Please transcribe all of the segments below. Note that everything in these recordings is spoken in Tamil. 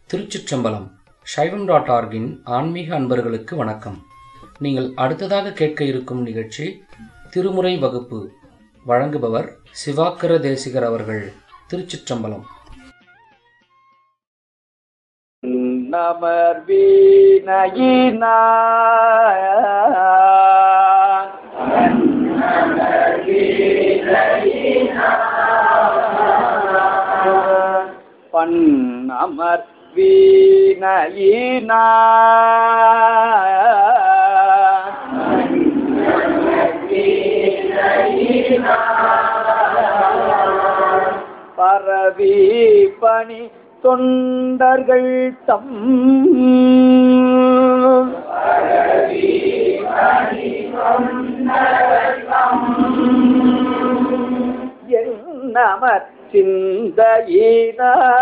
திருச்சிற்றம்பலம் சைவம் டாட் ஆர்கின் ஆன்மீக அன்பர்களுக்கு வணக்கம் நீங்கள் அடுத்ததாக கேட்க இருக்கும் நிகழ்ச்சி திருமுறை வகுப்பு வழங்குபவர் சிவாக்கர தேசிகர் அவர்கள் திருச்சிற்றம்பலம் நமர் வீணையினா பன்னமர் வீணையினா பரவி பணி தொண்டர்கள் தம் என்னமர் சிந்தையின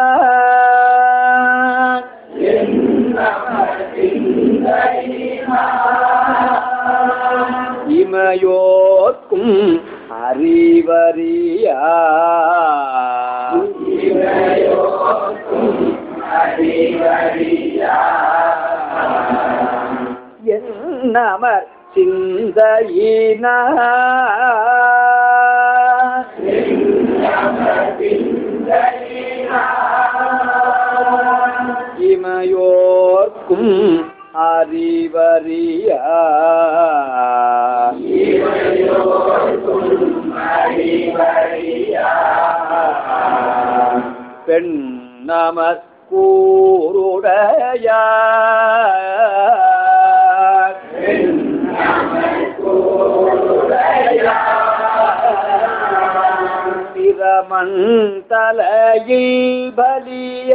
இமையோர்க்கும் அறிவறியா என்னமர் சிந்தையின இமையோர்க்கும் அறிவறியா பெண் நம கூருடைய பிரமன் தலையில் பலிய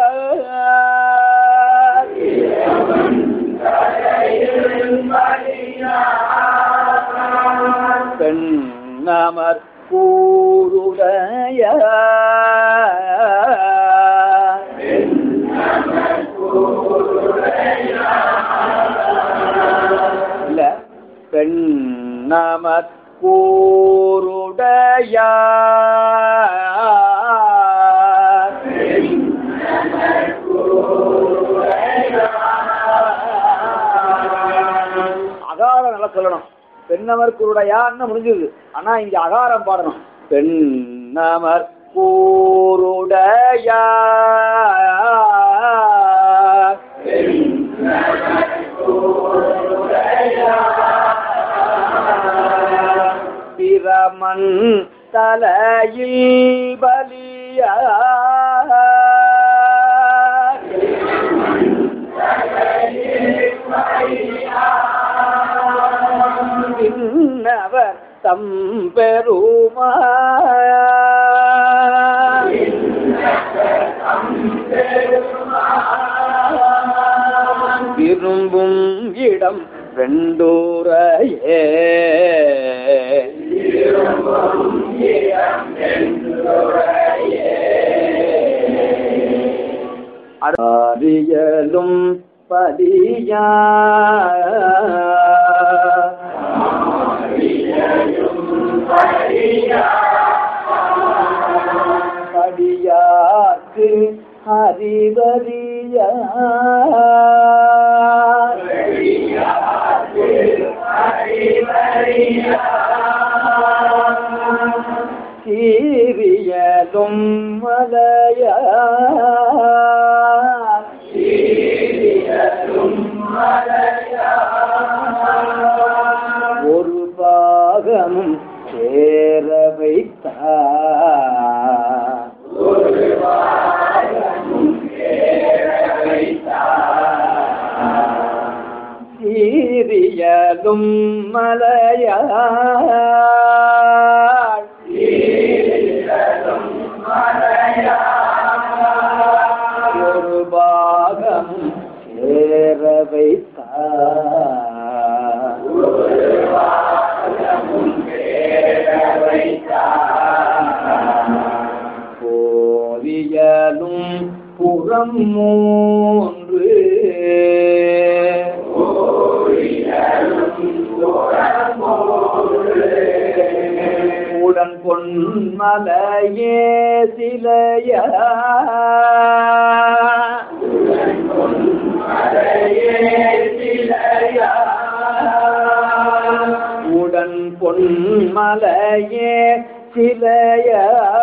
பெண் நமர் கூருடைய இல்ல பெண் நமர் கூருடைய அகாரம் நல்லா சொல்லணும் பெண்ணமர் குருடையான்னு முடிஞ்சது ஆனா இங்க அகாரம் பாடணும் பெண்ணமர் கூருடைய பிரமன் தலையில் பலியா இன்னவர் தம்பெருமா விரும்பும் இடம் வெண்டூரையே அறியலும் படியா படியாக்கு அறிவறியா சீரியலும் மலையா ஒரு பாகமும் சேர வைத்தார் சீரியலும் மலையா ஒரு பாகமும் சேர வைத்தார் போதியலும் புறம் மூன்று உடன் பொன்மலையே சிலைய முறையே சிலையா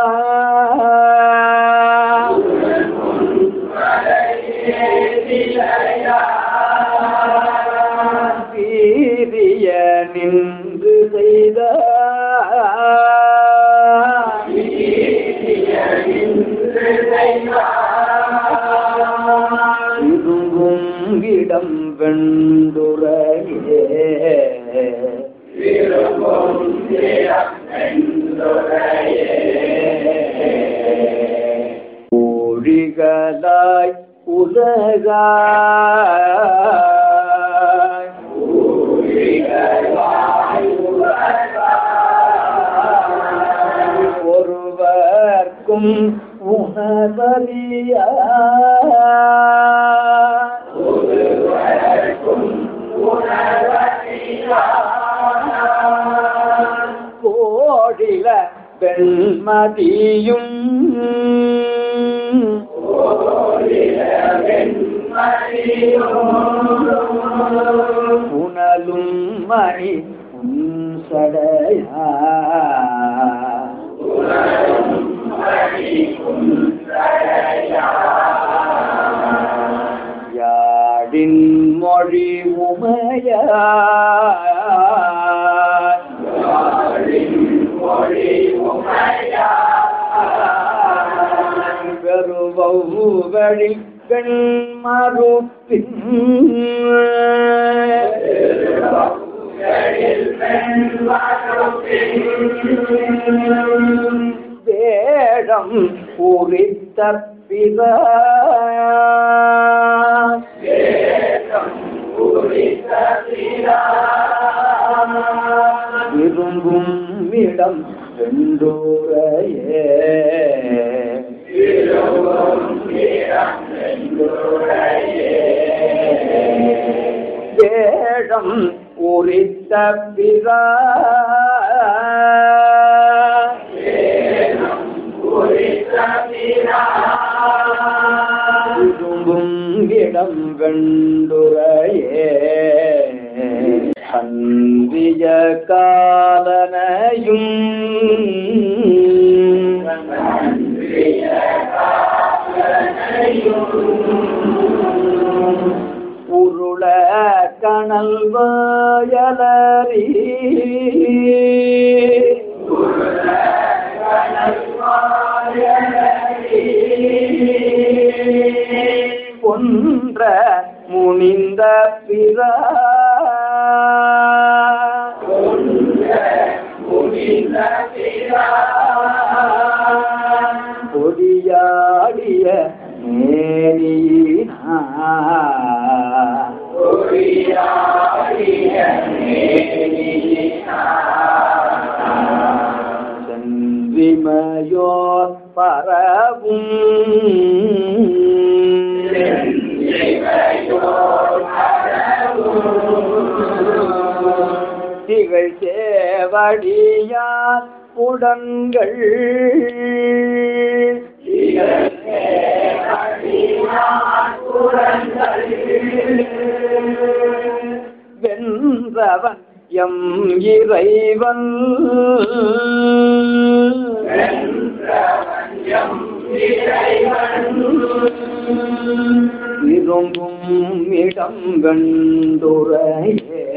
சீரிய நின்று செய்த விரும்பும் இடம் வெண்டுரையே கோழிகளாய் உலகாய் ஒருவர்க்கும் உணர்வலியா கோடில வெண்மதியும் புனலும் மணி உன்சடையா யாடின் மொழி உமையா பெருவழி பெண் மறுப்பின் வேடம் உரித்த பிற விரும்பும் இடம் வெண்டோரையே வேடம் உரித்த பிற விரும்பும் இடம் வெண்டுரையே சந்திய காலனையும் உருள கணல் வயலரி ஒன்ற முனிந்த பிற கொடியாடிய மேனினா சென்றிமையோர் பரவும் திகழ் சேவடியார் உடன்கள் வென்றவன் எம் இறைவன் விரும்பும் இடம் கண்டுரையே